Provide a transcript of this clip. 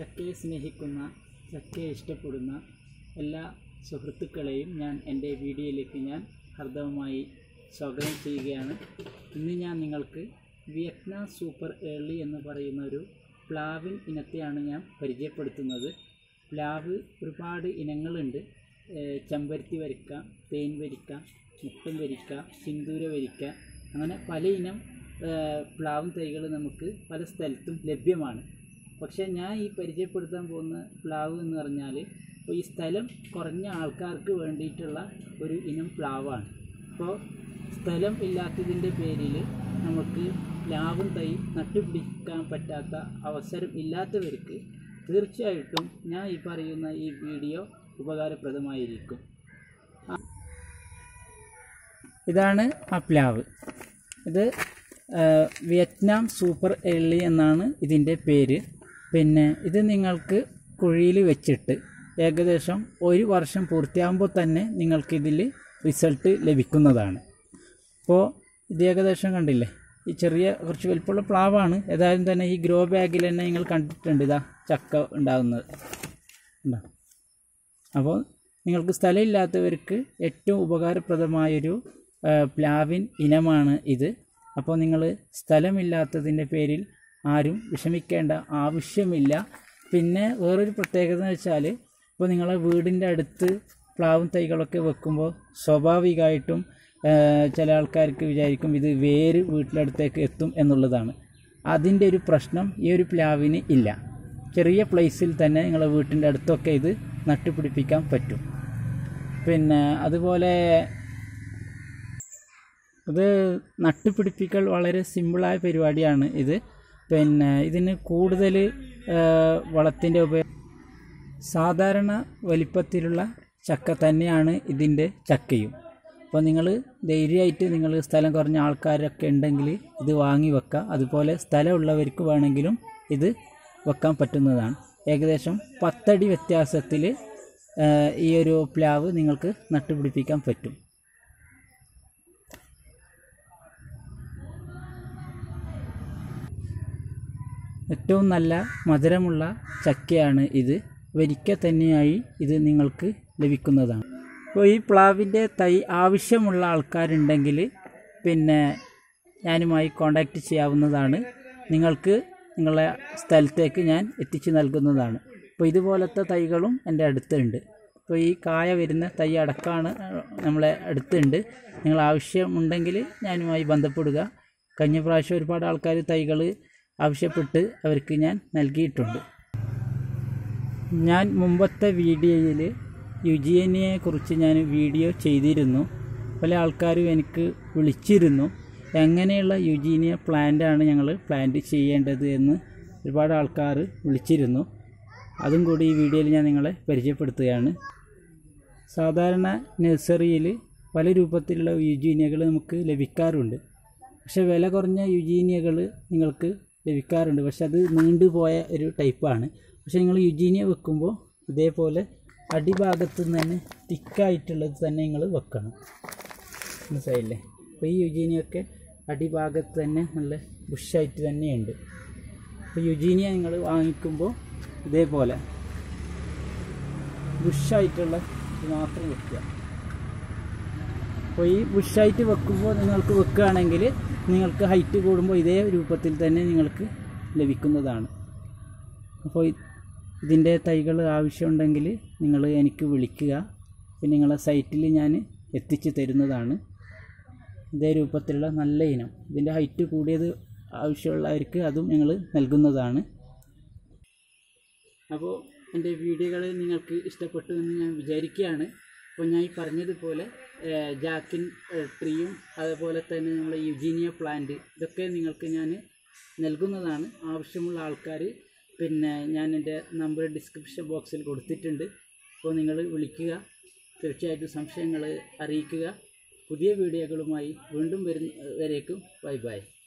ചക്കയെ സ്നേഹിക്കുന്ന ചക്കയെ ഇഷ്ടപ്പെടുന്ന എല്ലാ സുഹൃത്തുക്കളെയും ഞാൻ എൻ്റെ വീഡിയോയിലേക്ക് ഞാൻ ഹർദവമായി സ്വാഗതം ചെയ്യുകയാണ് ഇന്ന് ഞാൻ നിങ്ങൾക്ക് വിയറ്റ്നാം സൂപ്പർ ഏർലി എന്ന് പറയുന്ന ഒരു പ്ലാവിൻ ഇനത്തെയാണ് ഞാൻ പരിചയപ്പെടുത്തുന്നത് പ്ലാവ് ഒരുപാട് ഇനങ്ങളുണ്ട് ഏഹ് ചെമ്പരത്തി വരിക്ക തേൻ വരിക്ക മുട്ടൻ വരിക്ക സിന്ദൂര വരിക്ക അങ്ങനെ പല ഇനം ഏഹ് പ്ലാവും തൈകൾ നമുക്ക് പല സ്ഥലത്തും ലഭ്യമാണ് പക്ഷേ ഞാൻ ഈ പരിചയപ്പെടുത്താൻ പോകുന്ന പ്ലാവ് എന്ന് പറഞ്ഞാൽ ഇപ്പോൾ ഈ സ്ഥലം കുറഞ്ഞ ആൾക്കാർക്ക് വേണ്ടിയിട്ടുള്ള ഒരു ഇനം പ്ലാവാണ് അപ്പോൾ സ്ഥലം ഇല്ലാത്തതിൻ്റെ പേരിൽ നമുക്ക് പ്ലാവും തൈ നട്ടുപിടിക്കാൻ പറ്റാത്ത അവസരം ഇല്ലാത്തവർക്ക് തീർച്ചയായിട്ടും ഞാൻ ഈ പറയുന്ന ഈ വീഡിയോ ഉപകാരപ്രദമായിരിക്കും ഇതാണ് ആ പ്ലാവ് ഇത് ആ, വിയറ്റ്നാം സൂപ്പർ എള്ളി എന്നാണ് ഇതിൻ്റെ പേര് പിന്നെ ഇത് നിങ്ങൾക്ക് കുഴിയിൽ വെച്ചിട്ട് ഏകദേശം ഒരു വർഷം പൂർത്തിയാകുമ്പോൾ തന്നെ നിങ്ങൾക്കിതിൽ റിസൾട്ട് ലഭിക്കുന്നതാണ് അപ്പോൾ ഇത് ഏകദേശം കണ്ടില്ലേ ഈ ചെറിയ കുറച്ച് വലിപ്പമുള്ള പ്ലാവാണ് ഏതായാലും തന്നെ ഈ ഗ്രോ ബാഗിൽ തന്നെ നിങ്ങൾ കണ്ടിട്ടുണ്ട് ഇതാ ചക്ക ഉണ്ടാകുന്നത് ഉണ്ടോ അപ്പോൾ നിങ്ങൾക്ക് സ്ഥലമില്ലാത്തവർക്ക് ഏറ്റവും ഉപകാരപ്രദമായൊരു ആ, പ്ലാവിൻ ഇനമാണ് ഇത് അപ്പോൾ നിങ്ങൾ സ്ഥലമില്ലാത്തതിൻ്റെ പേരിൽ ആരും വിഷമിക്കേണ്ട ആവശ്യമില്ല പിന്നെ വേറൊരു പ്രത്യേകത എന്ന് വെച്ചാൽ ഇപ്പോൾ നിങ്ങളെ വീടിൻ്റെ അടുത്ത് പ്ലാവും തൈകളൊക്കെ വെക്കുമ്പോൾ സ്വാഭാവികമായിട്ടും ആ, ചില ആൾക്കാർക്ക് വിചാരിക്കും ഇത് വേര് വീട്ടിലടുത്തേക്ക് എത്തും എന്നുള്ളതാണ് അതിൻ്റെ ഒരു പ്രശ്നം ഈ ഒരു പ്ലാവിന് ഇല്ല ചെറിയ പ്ലേസിൽ തന്നെ നിങ്ങളെ വീട്ടിൻ്റെ അടുത്തൊക്കെ ഇത് നട്ടുപിടിപ്പിക്കാൻ പറ്റും പിന്നെ അതുപോലെ ഇത് നട്ടുപിടിപ്പിക്കൽ വളരെ സിമ്പിളായ പരിപാടിയാണ് ഇത് പിന്നെ ഇതിന് കൂടുതൽ വളത്തിൻ്റെ ഉപയോഗം സാധാരണ വലിപ്പത്തിലുള്ള ചക്ക തന്നെയാണ് ഇതിൻ്റെ ചക്കയും അപ്പോൾ നിങ്ങൾ ധൈര്യമായിട്ട് നിങ്ങൾ സ്ഥലം കുറഞ്ഞ ആൾക്കാരൊക്കെ ഉണ്ടെങ്കിൽ ഇത് വാങ്ങി വെക്കുക അതുപോലെ സ്ഥലമുള്ളവർക്ക് വേണമെങ്കിലും ഇത് വെക്കാൻ പറ്റുന്നതാണ് ഏകദേശം പത്തടി വ്യത്യാസത്തിൽ ഈ ഒരു പ്ലാവ് നിങ്ങൾക്ക് നട്ടുപിടിപ്പിക്കാൻ പറ്റും ഏറ്റവും നല്ല മധുരമുള്ള ചക്കയാണ് ഇത് വരിക്ക തന്നെയായി ഇത് നിങ്ങൾക്ക് ലഭിക്കുന്നതാണ് അപ്പോൾ ഈ പ്ലാവിൻ്റെ തൈ ആവശ്യമുള്ള ആൾക്കാരുണ്ടെങ്കിൽ പിന്നെ ഞാനുമായി കോണ്ടാക്റ്റ് ചെയ്യാവുന്നതാണ് നിങ്ങൾക്ക് നിങ്ങളുടെ സ്ഥലത്തേക്ക് ഞാൻ എത്തിച്ചു നൽകുന്നതാണ് അപ്പോൾ ഇതുപോലത്തെ തൈകളും എൻ്റെ അടുത്തുണ്ട് അപ്പോൾ ഈ കായ വരുന്ന തൈ അടക്കമാണ് നമ്മളെ അടുത്തുണ്ട് നിങ്ങൾ ആവശ്യമുണ്ടെങ്കിൽ ഞാനുമായി ബന്ധപ്പെടുക കഴിഞ്ഞ പ്രാവശ്യം ഒരുപാട് ആൾക്കാർ തൈകൾ ആവശ്യപ്പെട്ട് അവർക്ക് ഞാൻ നൽകിയിട്ടുണ്ട് ഞാൻ മുമ്പത്തെ വീഡിയോയിൽ യുജിയനിയെ കുറിച്ച് ഞാൻ വീഡിയോ ചെയ്തിരുന്നു പല ആൾക്കാരും എനിക്ക് വിളിച്ചിരുന്നു എങ്ങനെയുള്ള യുജീനിയ പ്ലാന്റാണ് ഞങ്ങൾ പ്ലാന്റ് ചെയ്യേണ്ടത് എന്ന് ഒരുപാട് ആൾക്കാർ വിളിച്ചിരുന്നു അതും കൂടി ഈ വീഡിയോയിൽ ഞാൻ നിങ്ങളെ പരിചയപ്പെടുത്തുകയാണ് സാധാരണ നഴ്സറിയിൽ പല രൂപത്തിലുള്ള യുജീനിയകൾ നമുക്ക് ലഭിക്കാറുണ്ട് പക്ഷേ വില കുറഞ്ഞ യുജീനിയകൾ നിങ്ങൾക്ക് ലഭിക്കാറുണ്ട് പക്ഷെ അത് നീണ്ടുപോയ ഒരു ടൈപ്പാണ് പക്ഷേ നിങ്ങൾ യുജീനിയ വെക്കുമ്പോൾ ഇതേപോലെ അടിഭാഗത്ത് നിന്ന് തന്നെ തിക്കായിട്ടുള്ളത് തന്നെ നിങ്ങൾ വെക്കണം മനസ്സിലായില്ലേ അപ്പോൾ ഈ യുജീനിയൊക്കെ അടിഭാഗത്ത് തന്നെ നല്ല ബുഷായിട്ട് തന്നെയുണ്ട് അപ്പോൾ യുജീനിയ നിങ്ങൾ വാങ്ങിക്കുമ്പോൾ ഇതേപോലെ ബുഷായിട്ടുള്ള ഇത് മാത്രം വെക്കുക അപ്പോൾ ഈ ബുഷായിട്ട് വെക്കുമ്പോൾ നിങ്ങൾക്ക് വെക്കുകയാണെങ്കിൽ നിങ്ങൾക്ക് ഹൈറ്റ് കൂടുമ്പോൾ ഇതേ രൂപത്തിൽ തന്നെ നിങ്ങൾക്ക് ലഭിക്കുന്നതാണ് അപ്പോൾ ഇതിൻ്റെ തൈകൾ ആവശ്യമുണ്ടെങ്കിൽ നിങ്ങൾ എനിക്ക് വിളിക്കുക പിന്നെ നിങ്ങളെ സൈറ്റിൽ ഞാൻ എത്തിച്ചു തരുന്നതാണ് ഇതേ രൂപത്തിലുള്ള നല്ല ഇനം ഇതിൻ്റെ ഹൈറ്റ് കൂടിയത് ആവശ്യമുള്ളവർക്ക് അതും ഞങ്ങൾ നൽകുന്നതാണ് അപ്പോൾ എൻ്റെ വീഡിയോകൾ നിങ്ങൾക്ക് ഇഷ്ടപ്പെട്ടു എന്ന് ഞാൻ വിചാരിക്കുകയാണ് അപ്പോൾ ഞാൻ ഈ പറഞ്ഞതുപോലെ ഏഹ്, ജാക്കിൻ ഏഹ്, ട്രീയും അതുപോലെ തന്നെ നമ്മളെ യുജീനിയ പ്ലാന്റ് ഇതൊക്കെ നിങ്ങൾക്ക് ഞാൻ നൽകുന്നതാണ് ആവശ്യമുള്ള ആൾക്കാർ പിന്നെ ഞാൻ എൻ്റെ നമ്പർ ഡിസ്ക്രിപ്ഷൻ ബോക്സിൽ കൊടുത്തിട്ടുണ്ട് അപ്പോൾ നിങ്ങൾ വിളിക്കുക തീർച്ചയായിട്ടും സംശയങ്ങൾ അറിയിക്കുക പുതിയ വീഡിയോകളുമായി വീണ്ടും വരുന്ന വരേക്കും ബൈ ബൈ